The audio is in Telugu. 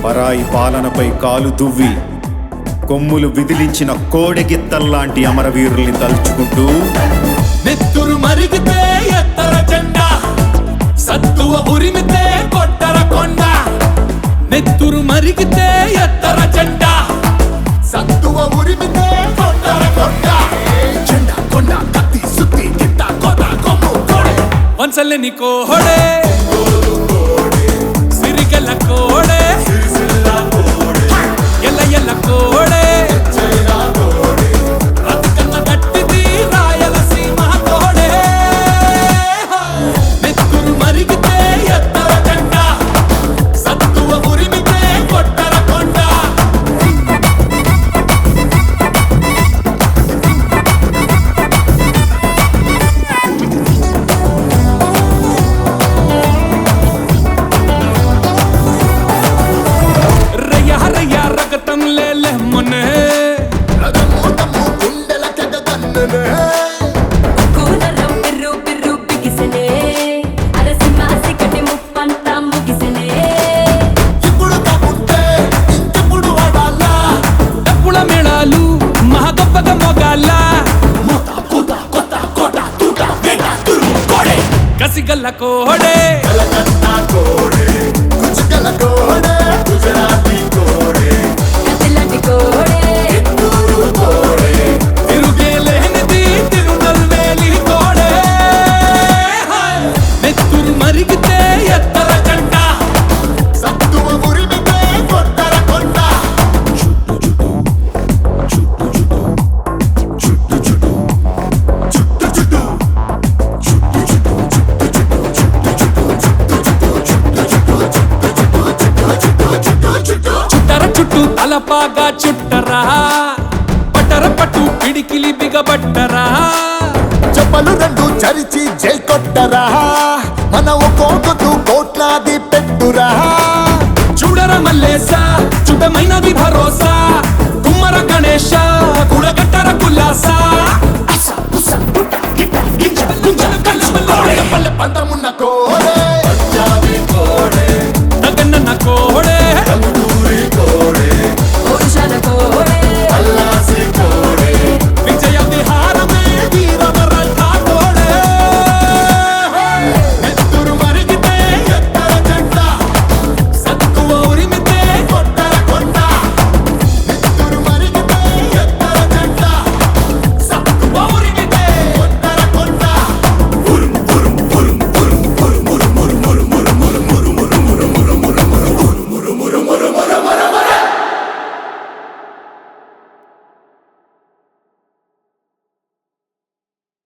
పరాయి పాలనపై కాలు దువ్వి కొమ్ములు విదిలించిన కోడెగిత్తల్లాంటి అమరవీరుల్ని తలుచుకుంటూ నెత్తురు మరిగితే ఎత్తర జెండా సత్తువ ఉరిమితే కొట్టర కొండ నెత్తురు మరిగితే ఎత్తర జెండా సత్తువ ఉరిమితే కొట్టర కొండ జెండా కొండ కత్తి సుత్తి గిట్ట కోత కొమ్ము కోడే వంచలేని కోహడే సిరిగల కోడే ఎల్ల ఎల్ల కోడే రతికన్న గట్టిది రాయలసీమ తోడే నెత్తురు మరిగితే ఎత్తర జెండ సత్తువ ఉరిమితే కొట్టర కొండ రయ్య రయ్య రగతం లేలే మొనే కూనరం పిర్రు పిర్రు బిగిసెనే అరసింహ సిక్కటి ముప్పంతా ముగిసెనే ఇప్పుడు తప్పుంటే ఇంకెప్పుడు వాడాలా డప్పుల మేళాలు మహా గొప్పగా మొగాల మూత కూత కొత్త కోట తూట వేట తురు కోడే కసిగల్ల కోడే కత్తిలాంటి కోడే తిరుగేలేనిది తిరునల్వేలి కోడే నెత్తురు మరిగితే ఎత్తర జెండ సత్తువ ఉరిమితే కొట్టర కొండ చుట్టర చుట్టూ తలపాగా చుట్టరా పట్టర పట్టు పిడికిలి బిగబట్టరా చెప్పలు రెండు చరిచి జై కొట్టరా మన ఒక్కొక్కదు కోట్లాది పెట్టురా చూడర మల్లేసా చుట్టమైనది భరోసా